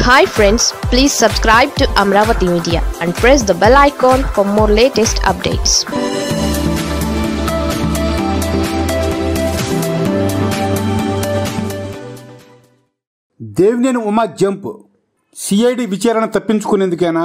hi friends please subscribe to Amaravati media and press the bell icon for more latest updates Devineni Uma jump CID విచారణ తప్పించుకునేందుకేనా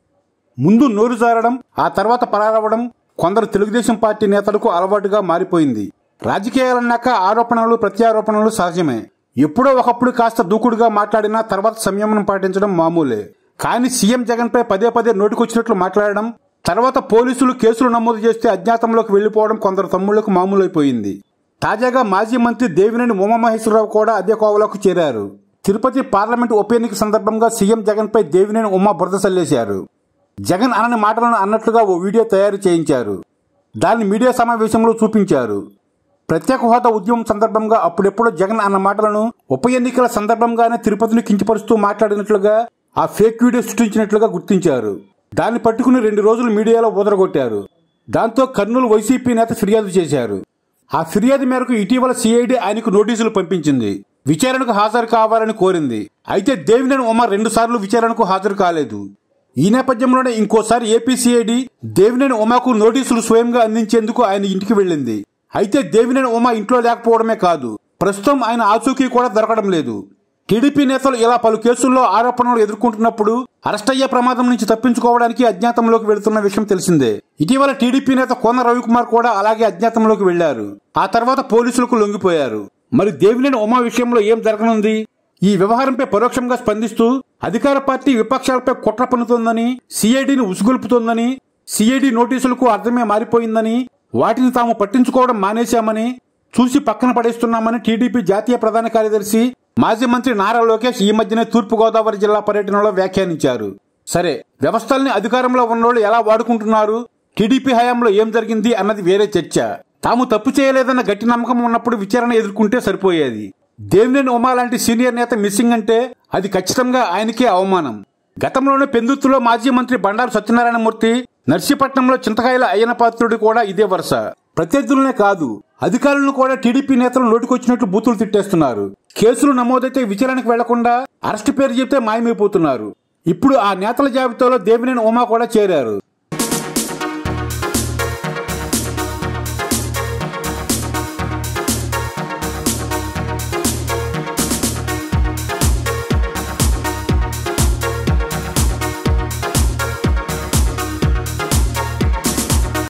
ముందు నోరు జారడం ఆ తర్వాత పరారవడం కొందరు తెలుగుదేశం పార్టీ నేతలకు అలవాటుగా మారిపోయింది రాజకీయాలన్నాక ఆరోపణలు ప్రత్యారోపణలు సహజమే ఎప్పుడో ఒకప్పుడు కాస్త దూకుడుగా మాట్లాడినా తర్వాత సంయమనం పాటించడం మామూలే కానీ సీఎం జగన్పై పదే పదే నోటికొచ్చినట్లు మాట్లాడడం తర్వాత పోలీసులు కేసులు నమోదు చేస్తే అజ్ఞాతంలోకి వెళ్లిపోవడం కొందరు తమ్ముళ్లకు మామూలైపోయింది తాజాగా మాజీ మంత్రి దేవినేని ఉమామహేశ్వరరావు కూడా అదే కోవలోకి చేరారు తిరుపతి పార్లమెంటు ఉప ఎన్నిక సందర్భంగా సీఎం జగన్పై దేవినేని ఉమా బురద చల్లేశారు జగన్ అనని మాటలను అన్నట్లుగా ఓ వీడియో తయారు చేయించారు దాన్ని మీడియా సమావేశంలో చూపించారు ప్రత్యేక హోదా ఉద్యమం సందర్భంగా అప్పుడెప్పుడో జగన్ అన్న మాటలను ఉప ఎన్నికల సందర్భంగానే తిరుపతిని కించపరుస్తూ మాట్లాడినట్లుగా ఆ ఫేక్ వీడియో సృష్టించినట్లుగా గుర్తించారు దాన్ని పట్టుకుని రెండు రోజులు మీడియాలో ఊదరగొట్టారు దాంతో కర్నూలు వైసీపీ నేత ఫిర్యాదు చేశారు ఆ ఫిర్యాదు మేరకు ఇటీవల సిఐడి ఆయనకు నోటీసులు పంపించింది విచారణకు హాజరు కావాలని కోరింది అయితే దేవినేని ఉమ రెండు సార్లు విచారణకు హాజరు కాలేదు ఈ నేపథ్యంలోనే ఇంకోసారి ఏపీ సిఐడి దేవినేని ఉమాకు నోటీసులు స్వయంగా అందించేందుకు ఆయన ఇంటికి వెళ్ళింది అయితే దేవినేని ఉమా ఇంట్లో లేకపోవడమే కాదు ప్రస్తుతం ఆయన ఆచూకీ కూడా దొరకడం లేదు టీడీపీ నేతలు ఇలా పలు కేసుల్లో ఆరోపణలు ఎదుర్కొంటున్నప్పుడు అరెస్ట్ అయ్యే ప్రమాదం నుంచి తప్పించుకోవడానికి అజ్ఞాతంలోకి వెళుతున్న విషయం తెలిసిందే ఇటీవల టీడీపీ నేత కోన రవికుమార్ కూడా అలాగే అజ్ఞాతంలోకి వెళ్లారు ఆ తర్వాత పోలీసులకు లొంగిపోయారు మరి దేవినేని ఉమా విషయంలో ఏం జరగనుంది ఈ వ్యవహారంపై పరోక్షంగా స్పందిస్తూ అధికార పార్టీ విపక్షాలపై కుట్ర పన్నుతోందని సిఐడిని ఉసుగొల్పుతోందని సిఐడి నోటీసులకు అర్థమే మారిపోయిందని వాటిని తాము పట్టించుకోవడం మానేశామని చూసి పక్కన పడేస్తున్నామని టీడీపీ జాతీయ ప్రధాన కార్యదర్శి మాజీ మంత్రి నారా లోకేష్ ఈ మధ్యనే తూర్పుగోదావరి జిల్లా పర్యటనలో వ్యాఖ్యానించారు సరే వ్యవస్థల్ని అధికారంలో ఉన్నోళ్ళు ఎలా వాడుకుంటున్నారు టీడీపీ హయాంలో ఏం జరిగింది అన్నది వేరే చర్చ తాము తప్పు చేయలేదన్న గట్టి నమ్మకం ఉన్నప్పుడు విచారణ ఎదుర్కొంటే సరిపోయేది దేవినేని ఉమా లాంటి సీనియర్ నేత మిస్సింగ్ అంటే అది ఖచ్చితంగా ఆయనకే అవమానం గతంలోనే పెందుత్తులో మాజీ మంత్రి బండారు సత్యనారాయణమూర్తి నర్సీపట్నంలో చింతకాయల అయ్యన పాత్రుడి కూడా ఇదే వరుస ప్రత్యర్థులనే కాదు అధికారులను కూడా టీడీపీ నేతలు నోటికొచ్చినట్లు బూతులు తిట్టేస్తున్నారు కేసులు నమోదైతే విచారణకు వెళ్లకుండా అరెస్టు పేరు చెప్తే మాయమైపోతున్నారు ఇప్పుడు ఆ నేతల జాబితాలో దేవినేని ఉమా కూడా చేరారు